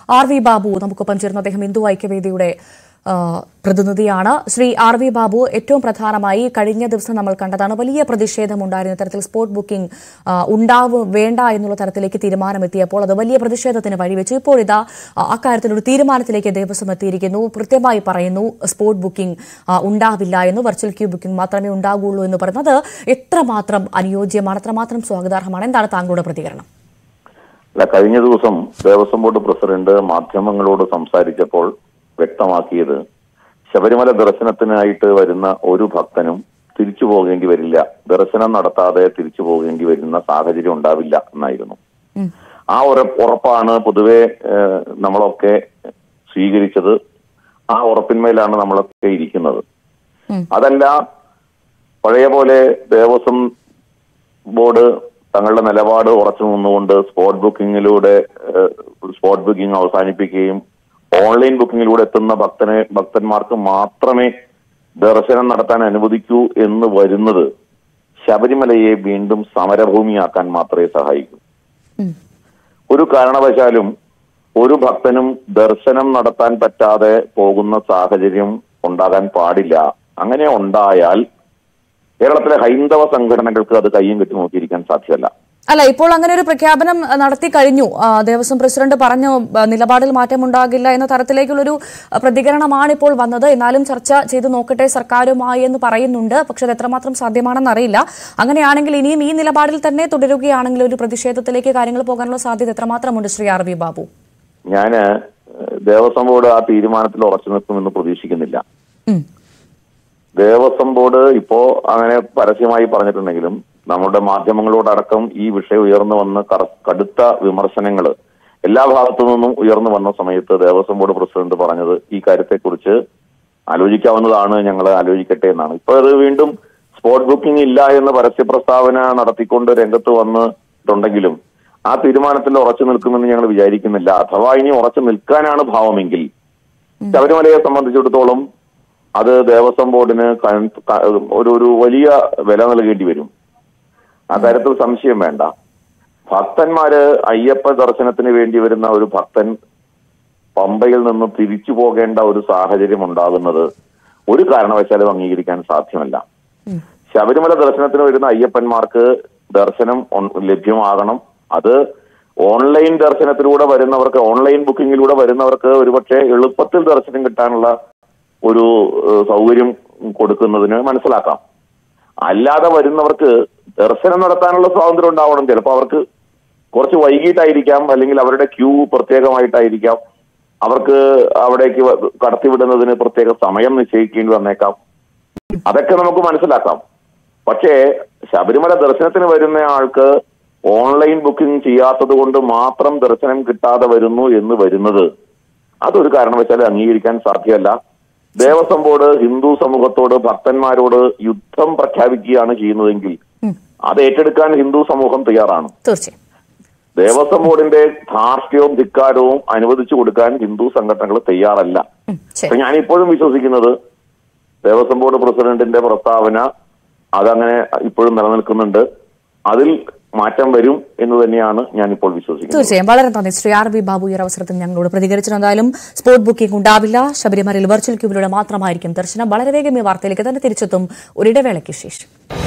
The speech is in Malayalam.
ആർ വി ബാബു നമുക്കൊപ്പം ചേർന്ന് അദ്ദേഹം ഹിന്ദു ഐക്യവേദിയുടെ ആ, പ്രതിനിധിയാണ് ശ്രീ ആർ വി ബാബു ഏറ്റവും പ്രധാനമായി കഴിഞ്ഞ ദിവസം നമ്മൾ കണ്ടതാണ് വലിയ പ്രതിഷേധമുണ്ടായിരുന്ന തരത്തിൽ സ്പോട്ട് ബുക്കിംഗ് ആ, ഉണ്ടാവും വേണ്ട എന്നുള്ള തരത്തിലേക്ക് തീരുമാനമെത്തിയപ്പോൾ അത് വലിയ പ്രതിഷേധത്തിന് വഴിവെച്ചു ഇപ്പോൾ ഇതാ ആ, അക്കാര്യത്തിൽ ഒരു തീരുമാനത്തിലേക്ക് ദേവസ്വം എത്തിയിരിക്കുന്നു കൃത്യമായി പറയുന്നു സ്പോട്ട് ബുക്കിംഗ് ആ, ഉണ്ടാവില്ല എന്ന് വെർച്വൽ ക്യൂ ബുക്കിംഗ് മാത്രമേ ഉണ്ടാകുള്ളൂ എന്ന് പറയുന്നത് എത്രമാത്രം അനുയോജ്യമാണ് എത്രമാത്രം സ്വാഗതാർഹമാണ് എന്താണ് താങ്കളുടെ പ്രതികരണം അല്ല കഴിഞ്ഞ ദിവസം ദേവസ്വം ബോർഡ് പ്രസിഡന്റ് മാധ്യമങ്ങളോട് സംസാരിച്ചപ്പോൾ വ്യക്തമാക്കിയത് ശബരിമല ദർശനത്തിനായിട്ട് വരുന്ന ഒരു ഭക്തനും തിരിച്ചു പോകേണ്ടി വരില്ല ദർശനം നടത്താതെ തിരിച്ചു പോകേണ്ടി വരുന്ന സാഹചര്യം ഉണ്ടാവില്ല എന്നായിരുന്നു ഉം. ആ ഉറ- ഉറപ്പാണ് പൊതുവെ ഏഹ്, നമ്മളൊക്കെ സ്വീകരിച്ചത് ആ ഉറപ്പിന്മേലാണ് നമ്മളൊക്കെ ഇരിക്കുന്നത് ഉം. അതല്ല പഴയ പോലെ ദേവസ്വം ബോർഡ് തങ്ങളുടെ നിലപാട് ഉറച്ചു നിന്നുകൊണ്ട് സ്പോട്ട് ബുക്കിങ്ങിലൂടെ ഏഹ്, സ്പോട്ട് ബുക്കിംഗ് അവസാനിപ്പിക്കുകയും ഓൺലൈൻ ബുക്കിങ്ങിലൂടെ എത്തുന്ന ഭക്തനെ ഭക്തന്മാർക്ക് മാത്രമേ ദർശനം നടത്താൻ അനുവദിക്കൂ എന്ന് വരുന്നത് ശബരിമലയെ വീണ്ടും സമരഭൂമിയാക്കാൻ മാത്രമേ സഹായിക്കൂ ഉം. ഒരു കാരണവശാലും ഒരു ഭക്തനും ദർശനം നടത്താൻ പറ്റാതെ പോകുന്ന സാഹചര്യം ഉണ്ടാകാൻ പാടില്ല അങ്ങനെ ഉണ്ടായാൽ കേരളത്തിലെ ഹൈന്ദവ സംഘടനകൾക്ക് അത് കയ്യും കെട്ടി നോക്കിയിരിക്കാൻ സാധ്യമല്ല അല്ല ഇപ്പോൾ അങ്ങനെ ഒരു പ്രഖ്യാപനം അഹ്, നടത്തി കഴിഞ്ഞു ആ, ദേവസ്വം പ്രസിഡന്റ് പറഞ്ഞു ആ, നിലപാടിൽ മാറ്റമുണ്ടാകില്ല എന്ന തരത്തിലേക്കുള്ളൊരു ആ, പ്രതികരണമാണ് ഇപ്പോൾ വന്നത് എന്നാലും ചർച്ച ചെയ്ത് നോക്കട്ടെ സർക്കാരുമായി എന്ന് പറയുന്നുണ്ട് പക്ഷെ അത് എത്രമാത്രം സാധ്യമാണെന്ന് അറിയില്ല അങ്ങനെയാണെങ്കിൽ ഇനിയും ഈ നിലപാടിൽ തന്നെ തുടരുകയാണെങ്കിൽ ഒരു പ്രതിഷേധത്തിലേക്ക് കാര്യങ്ങൾ പോകാനുള്ള സാധ്യത എത്രമാത്രമുണ്ട് ശ്രീ ആർ വി ബാബു ഞാന് ഏഹ്, ദേവസ്വം ബോർഡ് ആ തീരുമാനത്തിൽ ഉറച്ചു നിൽക്കുമെന്ന് പ്രതീക്ഷിക്കുന്നില്ല ഉം. ദേവസ്വം ബോർഡ് ഇപ്പോ അങ്ങനെ പരസ്യമായി പറഞ്ഞിട്ടുണ്ടെങ്കിലും നമ്മുടെ മാധ്യമങ്ങളോടടക്കം ഈ വിഷയം ഉയർന്നു വന്ന് കറ- കടുത്ത വിമർശനങ്ങൾ എല്ലാ ഭാഗത്തു നിന്നും ഉയർന്നു വന്ന സമയത്ത് ദേവസ്വം ബോർഡ് പ്രസിഡന്റ് പറഞ്ഞത് ഈ കാര്യത്തെക്കുറിച്ച് ആലോചിക്കാവുന്നതാണ് ഞങ്ങൾ ആലോചിക്കട്ടെ എന്നാണ് ഇപ്പൊ അത് വീണ്ടും സ്പോട്ട് ബുക്കിംഗ് ഇല്ല എന്ന് പരസ്യ പ്രസ്താവന നടത്തിക്കൊണ്ട് രംഗത്ത് വന്നിട്ടുണ്ടെങ്കിലും ആ തീരുമാനത്തിൽ ഉറച്ചു നിൽക്കുമെന്ന് ഞങ്ങൾ വിചാരിക്കുന്നില്ല അഥവാ ഇനി ഉറച്ചു നിൽക്കാനാണ് ഭാവമെങ്കിൽ ശബരിമലയെ സംബന്ധിച്ചിടത്തോളം അത് ദേവസ്വം ബോർഡിന് കൺ- ക- ഒരു ഒരു വലിയ വില നൽകേണ്ടി വരും ആ കാര്യത്തിൽ സംശയം വേണ്ട ഭക്തന്മാര് അയ്യപ്പ ദർശനത്തിന് വേണ്ടി വരുന്ന ഒരു ഭക്തൻ പമ്പയിൽ നിന്ന് തിരിച്ചു പോകേണ്ട ഒരു സാഹചര്യം ഉണ്ടാകുന്നത് ഒരു കാരണവശാലും അംഗീകരിക്കാൻ സാധ്യമല്ല ശബരിമല ദർശനത്തിന് വരുന്ന അയ്യപ്പന്മാർക്ക് ദർശനം ഒൺ- ലഭ്യമാകണം അത് ഓൺലൈൻ ദർശനത്തിലൂടെ വരുന്നവർക്ക് ഓൺലൈൻ ബുക്കിങ്ങിലൂടെ വരുന്നവർക്ക് ഒരുപക്ഷെ എളുപ്പത്തിൽ ദർശനം കിട്ടാനുള്ള ഒരു ഏഹ്, സൗകര്യം കൊടുക്കുന്നതിന് മനസ്സിലാക്കാം അല്ലാതെ വരുന്നവർക്ക് ദർശനം നടത്താനുള്ള സ്വാതന്ത്ര്യം ഉണ്ടാവണം ചിലപ്പോൾ അവർക്ക് കുറച്ച് വൈകിട്ടായിരിക്കാം അല്ലെങ്കിൽ അവരുടെ ക്യൂ പ്രത്യേകമായിട്ടായിരിക്കാം അവർക്ക് അവിടേക്ക് വ- കടത്തിവിടുന്നതിന് പ്രത്യേക സമയം നിശ്ചയിക്കേണ്ടി വന്നേക്കാം അതൊക്കെ നമുക്ക് മനസ്സിലാക്കാം പക്ഷേ ശബരിമല ദർശനത്തിന് വരുന്ന ആൾക്ക് ഓൺലൈൻ ബുക്കിംഗ് ചെയ്യാത്തത് കൊണ്ട് മാത്രം ദർശനം കിട്ടാതെ വരുന്നു എന്ന് വരുന്നത് അതൊരു കാരണവശാലും അംഗീകരിക്കാൻ സാധ്യമല്ല ദേവസ്വം ബോർഡ് ഹിന്ദു സമൂഹത്തോട് ഭക്തന്മാരോട് യുദ്ധം പ്രഖ്യാപിക്കുകയാണ് ചെയ്യുന്നതെങ്കിൽ ഉം. അത് ഏറ്റെടുക്കാൻ ഹിന്ദു സമൂഹം തയ്യാറാണ് തീർച്ചയായും ദേവസ്വം ബോർഡിന്റെ ധാർഷ്ട്യവും ധിക്കാരവും അനുവദിച്ചു കൊടുക്കാൻ ഹിന്ദു സംഘടനകൾ തയ്യാറല്ല ഉം. ശരി അപ്പൊ ഞാൻ ഇപ്പോഴും വിശ്വസിക്കുന്നത് ദേവസ്വം ബോർഡ് പ്രസിഡന്റിന്റെ പ്രസ്താവന അതങ്ങനെ ഇപ്പോഴും നിലനിൽക്കുന്നുണ്ട് അതിൽ മാറ്റം വരും എന്ന് തന്നെയാണ് ഞാൻ ഇപ്പോൾ വിശ്വസിക്കുന്നത് തീർച്ചയായും വളരെ നന്ദി ശ്രീ ആർ വി ബാബു ഈ ഒരു അവസരത്തിൽ ഞങ്ങളോട് പ്രതികരിച്ചിരുന്നാലും സ്പോട്ട് ബുക്കിംഗ് ഉണ്ടാവില്ല ശബരിമലയിൽ വെർച്വൽ ക്യൂബിലൂടെ മാത്രമായിരിക്കും ദർശനം വളരെ വേഗം ഈ വാർത്തയിലേക്ക് തന്നെ തിരിച്ചെത്തും ഒരിടവേളയ്ക്ക് ശേഷം